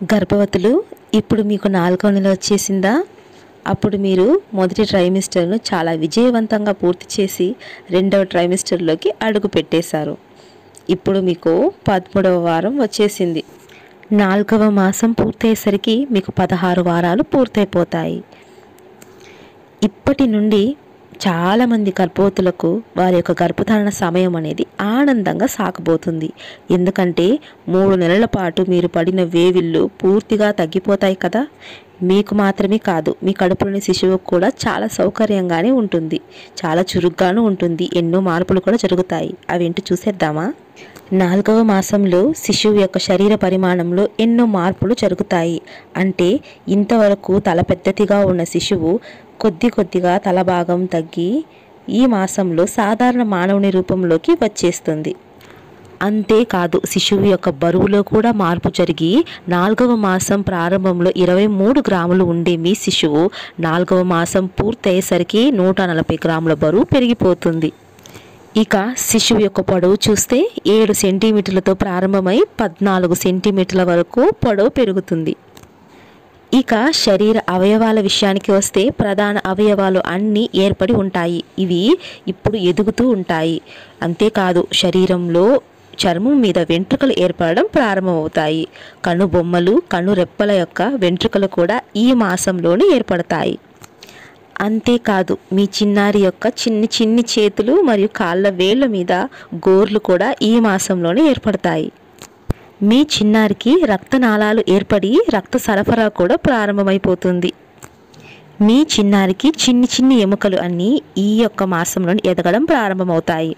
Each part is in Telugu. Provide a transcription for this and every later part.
గర్భవతులు ఇప్పుడు మీకు నాలుగవ నెల వచ్చేసిందా అప్పుడు మీరు మొదటి ట్రైమిస్టర్ను చాలా విజయవంతంగా పూర్తి చేసి రెండవ ట్రైమిస్టర్లోకి అడుగు పెట్టేశారు ఇప్పుడు మీకు పదమూడవ వారం వచ్చేసింది నాలుగవ మాసం పూర్తయ్యేసరికి మీకు పదహారు వారాలు పూర్తయిపోతాయి ఇప్పటి నుండి చాలామంది గర్భవతులకు వారి యొక్క గర్భధారణ సమయం అనేది ఆనందంగా సాగబోతుంది ఎందుకంటే మూడు నెలల పాటు మీరు పడిన వేవిళ్ళు పూర్తిగా తగ్గిపోతాయి కదా మీకు మాత్రమే కాదు మీ కడుపులోని శిశువుకు కూడా చాలా సౌకర్యంగానే ఉంటుంది చాలా చురుగ్గాను ఉంటుంది ఎన్నో మార్పులు కూడా జరుగుతాయి అవేంటి చూసేద్దామా నాలుగవ మాసంలో శిశువు యొక్క శరీర పరిమాణంలో ఎన్నో మార్పులు జరుగుతాయి అంటే ఇంతవరకు తల పెద్దదిగా ఉన్న శిశువు కొద్ది కొద్దిగా తల భాగం తగ్గి ఈ మాసంలో సాధారణ మానవుని రూపంలోకి వచ్చేస్తుంది అంతేకాదు శిశువు యొక్క బరువులో కూడా మార్పు జరిగి నాలుగవ మాసం ప్రారంభంలో ఇరవై మూడు గ్రాములు ఉండే మీ శిశువు నాలుగవ మాసం పూర్తయ్యేసరికి నూట నలభై గ్రాముల బరువు పెరిగిపోతుంది ఇక శిశువు యొక్క పొడవు చూస్తే ఏడు సెంటీమీటర్లతో ప్రారంభమై పద్నాలుగు సెంటీమీటర్ల వరకు పొడవు పెరుగుతుంది ఇక శరీర అవయవాల విషయానికి వస్తే ప్రధాన అవయవాలు అన్నీ ఏర్పడి ఉంటాయి ఇవి ఇప్పుడు ఎదుగుతూ ఉంటాయి అంతేకాదు శరీరంలో చర్మం మీద వెంట్రుకలు ఏర్పడడం ప్రారంభమవుతాయి కనుబొమ్మలు కనురెప్పల యొక్క వెంట్రుకలు కూడా ఈ మాసంలోనే ఏర్పడతాయి అంతేకాదు మీ చిన్నారి యొక్క చిన్ని చిన్ని చేతులు మరియు కాళ్ళ వేళ్ళ మీద గోర్లు కూడా ఈ మాసంలోనే ఏర్పడతాయి మీ చిన్నారికి రక్తనాళాలు ఏర్పడి రక్త సరఫరా కూడా ప్రారంభమైపోతుంది మీ చిన్నారికి చిన్ని చిన్ని ఎముకలు అన్నీ ఈ యొక్క మాసంలో ఎదగడం ప్రారంభమవుతాయి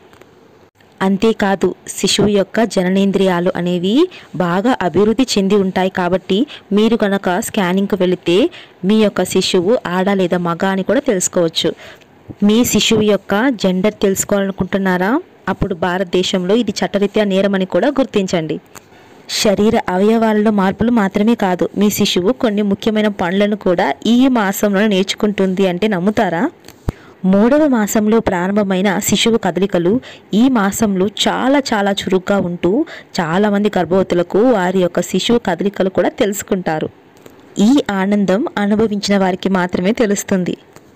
అంతేకాదు శిశువు యొక్క జననేంద్రియాలు అనేవి బాగా అభివృద్ధి చెంది ఉంటాయి కాబట్టి మీరు కనుక స్కానింగ్కి వెళితే మీ యొక్క శిశువు ఆడ లేదా మగ అని కూడా తెలుసుకోవచ్చు మీ శిశువు యొక్క జెండర్ తెలుసుకోవాలనుకుంటున్నారా అప్పుడు భారతదేశంలో ఇది చట్టరీత్యా నేరమని కూడా గుర్తించండి శరీర అవయవాలలో మార్పులు మాత్రమే కాదు మీ శిశువు కొన్ని ముఖ్యమైన పనులను కూడా ఈ మాసంలో నేర్చుకుంటుంది అంటే నమ్ముతారా మూడవ మాసంలో ప్రారంభమైన శిశువు కదలికలు ఈ మాసంలో చాలా చాలా చురుగ్గా ఉంటూ చాలామంది గర్భవతులకు వారి యొక్క శిశువు కదలికలు కూడా తెలుసుకుంటారు ఈ ఆనందం అనుభవించిన వారికి మాత్రమే తెలుస్తుంది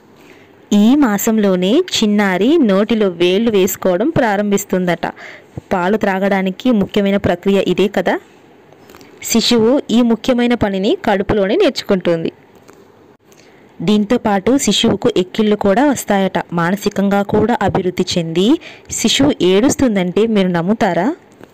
ఈ మాసంలోనే చిన్నారి నోటిలో వేళ్ళు వేసుకోవడం ప్రారంభిస్తుందట పాలు త్రాగడానికి ముఖ్యమైన ప్రక్రియ ఇదే కదా శిశువు ఈ ముఖ్యమైన పనిని కడుపులోనే నేర్చుకుంటుంది దీంతో పాటు శిశువుకు ఎక్కిళ్ళు కూడా వస్తాయట మానసికంగా కూడా అభివృద్ధి చెంది శిశువు ఏడుస్తుందంటే మీరు నమ్ముతారా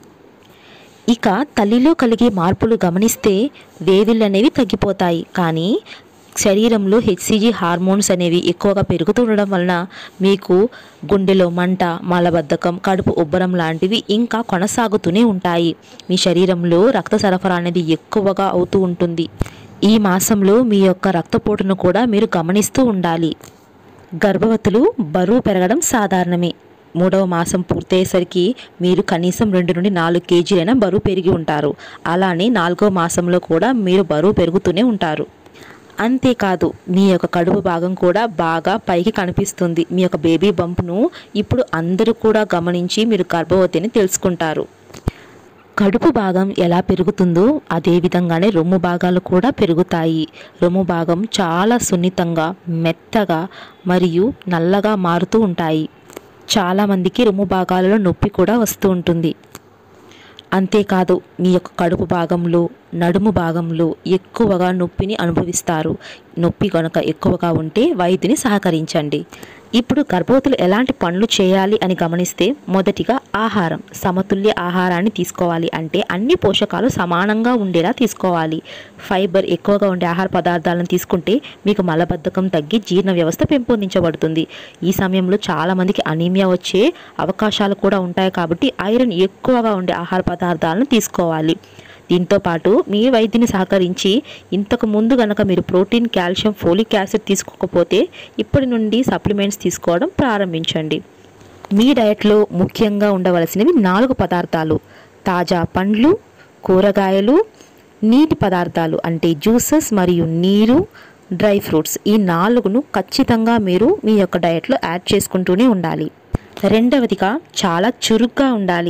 ఇక తల్లిలో కలిగే మార్పులు గమనిస్తే వేవిళ్ళు అనేవి తగ్గిపోతాయి కానీ శరీరంలో హెచ్సిజి హార్మోన్స్ అనేవి ఎక్కువగా పెరుగుతుండడం వలన మీకు గుండెలో మంట మలబద్ధకం కడుపు ఉబ్బరం లాంటివి ఇంకా కొనసాగుతూనే ఉంటాయి మీ శరీరంలో రక్త సరఫరా అనేది ఎక్కువగా అవుతూ ఉంటుంది ఈ మాసంలో మీ యొక్క రక్తపోటును కూడా మీరు గమనిస్తూ ఉండాలి గర్భవతులు బరువు పెరగడం సాధారణమే మూడవ మాసం పూర్తయ్యేసరికి మీరు కనీసం రెండు నుండి నాలుగు కేజీలైనా బరువు పెరిగి ఉంటారు అలానే నాలుగవ మాసంలో కూడా మీరు బరువు పెరుగుతూనే ఉంటారు అంతేకాదు మీ యొక్క కడుపు భాగం కూడా బాగా పైకి కనిపిస్తుంది మీ యొక్క బేబీ బంప్ను ఇప్పుడు అందరూ కూడా గమనించి మీరు గర్భవతిని తెలుసుకుంటారు కడుపు భాగం ఎలా పెరుగుతుందో అదే విధంగానే రొమ్ము భాగాలు కూడా పెరుగుతాయి రొమ్ము భాగం చాలా సున్నితంగా మెత్తగా మరియు నల్లగా మారుతూ ఉంటాయి చాలామందికి రొమ్ము భాగాలలో నొప్పి కూడా వస్తూ ఉంటుంది అంతేకాదు మీ యొక్క కడుపు భాగంలో నడుము భాగంలో ఎక్కువగా నొప్పిని అనుభవిస్తారు నొప్పి కనుక ఎక్కువగా ఉంటే వైద్యుని సహకరించండి ఇప్పుడు గర్భవతులు ఎలాంటి పనులు చేయాలి అని గమనిస్తే మొదటిగా ఆహారం సమతుల్య ఆహారాన్ని తీసుకోవాలి అంటే అన్ని పోషకాలు సమానంగా ఉండేలా తీసుకోవాలి ఫైబర్ ఎక్కువగా ఉండే ఆహార పదార్థాలను తీసుకుంటే మీకు మలబద్ధకం తగ్గి జీర్ణ వ్యవస్థ పెంపొందించబడుతుంది ఈ సమయంలో చాలామందికి అనీమియా వచ్చే అవకాశాలు కూడా ఉంటాయి కాబట్టి ఐరన్ ఎక్కువగా ఉండే ఆహార పదార్థాలను తీసుకోవాలి దీంతో పాటు మీ వైద్యుని సహకరించి ఇంతకు ముందు గనక మీరు ప్రోటీన్ కాల్షియం ఫోలిక్ యాసిడ్ తీసుకోకపోతే ఇప్పటి నుండి సప్లిమెంట్స్ తీసుకోవడం ప్రారంభించండి మీ డయట్లో ముఖ్యంగా ఉండవలసినవి నాలుగు పదార్థాలు తాజా పండ్లు కూరగాయలు నీటి పదార్థాలు అంటే జ్యూసెస్ మరియు నీరు డ్రై ఫ్రూట్స్ ఈ నాలుగును ఖచ్చితంగా మీరు మీ యొక్క డయట్లో యాడ్ చేసుకుంటూనే ఉండాలి రెండవదిగా చాలా చురుగ్గా ఉండాలి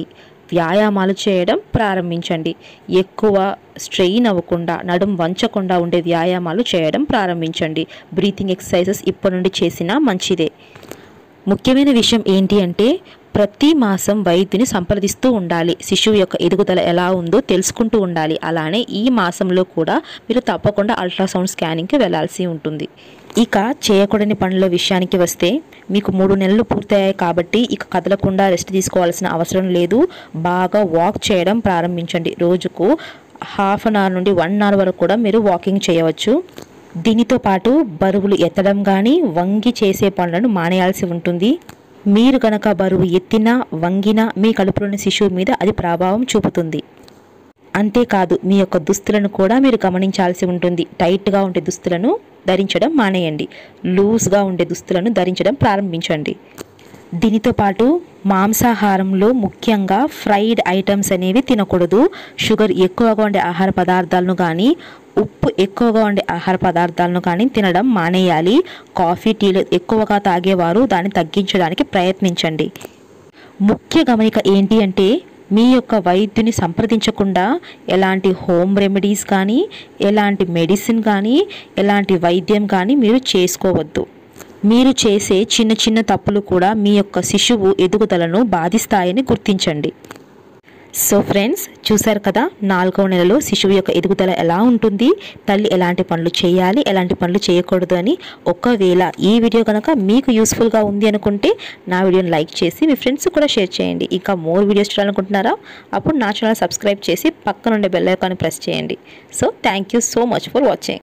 వ్యాయామాలు చేయడం ప్రారంభించండి ఎక్కువ స్ట్రెయిన్ అవ్వకుండా నడుం వంచకుండా ఉండే వ్యాయామాలు చేయడం ప్రారంభించండి బ్రీతింగ్ ఎక్సర్సైజెస్ ఇప్పటి నుండి చేసినా మంచిదే ముఖ్యమైన విషయం ఏంటి అంటే ప్రతి మాసం వైద్యుని సంప్రదిస్తూ ఉండాలి శిశువు యొక్క ఎదుగుదల ఎలా ఉందో తెలుసుకుంటూ ఉండాలి అలానే ఈ మాసంలో కూడా మీరు తప్పకుండా అల్ట్రాసౌండ్ స్కానింగ్కి వెళ్ళాల్సి ఉంటుంది ఇక చేయకూడని పనుల విషయానికి వస్తే మీకు మూడు నెలలు పూర్తయ్యాయి కాబట్టి ఇక కదలకుండా రెస్ట్ తీసుకోవాల్సిన అవసరం లేదు బాగా వాక్ చేయడం ప్రారంభించండి రోజుకు హాఫ్ అన్ అవర్ నుండి వన్ అవర్ వరకు కూడా మీరు వాకింగ్ చేయవచ్చు దీనితో పాటు బరువులు ఎత్తడం కానీ వంగి చేసే పనులను మానేయాల్సి ఉంటుంది మీరు గనక బరువు ఎత్తినా వంగినా మీ కడుపులోని శిశువు మీద అది ప్రభావం చూపుతుంది అంతేకాదు మీ యొక్క దుస్తులను కూడా మీరు గమనించాల్సి ఉంటుంది టైట్గా ఉండే దుస్తులను ధరించడం మానేయండి లూజ్గా ఉండే దుస్తులను ధరించడం ప్రారంభించండి దీనితో పాటు మాంసాహారంలో ముఖ్యంగా ఫ్రైడ్ ఐటమ్స్ అనేవి తినకూడదు షుగర్ ఎక్కువగా ఉండే ఆహార పదార్థాలను కానీ ఉప్పు ఎక్కువగా ఉండే ఆహార పదార్థాలను కానీ తినడం మానేయాలి కాఫీ టీలు ఎక్కువగా తాగేవారు దాన్ని తగ్గించడానికి ప్రయత్నించండి ముఖ్య గమనిక ఏంటి అంటే మీ యొక్క వైద్యుని సంప్రదించకుండా ఎలాంటి హోమ్ రెమెడీస్ కానీ ఎలాంటి మెడిసిన్ కానీ ఎలాంటి వైద్యం కానీ మీరు చేసుకోవద్దు మీరు చేసే చిన్న చిన్న తప్పులు కూడా మీ యొక్క శిశువు ఎదుగుదలను బాధిస్తాయని గుర్తించండి సో ఫ్రెండ్స్ చూశారు కదా నాలుగవ నెలలో శిశువు యొక్క ఎదుగుదల ఎలా ఉంటుంది తల్లి ఎలాంటి పనులు చేయాలి ఎలాంటి పనులు చేయకూడదు అని ఒకవేళ ఈ వీడియో కనుక మీకు యూస్ఫుల్గా ఉంది అనుకుంటే నా వీడియోని లైక్ చేసి మీ ఫ్రెండ్స్ కూడా షేర్ చేయండి ఇంకా మోర్ వీడియోస్ చూడాలనుకుంటున్నారా అప్పుడు నా ఛానల్ సబ్స్క్రైబ్ చేసి పక్కనుండే బెల్ ఐకాన్ ప్రెస్ చేయండి so thank you so much for watching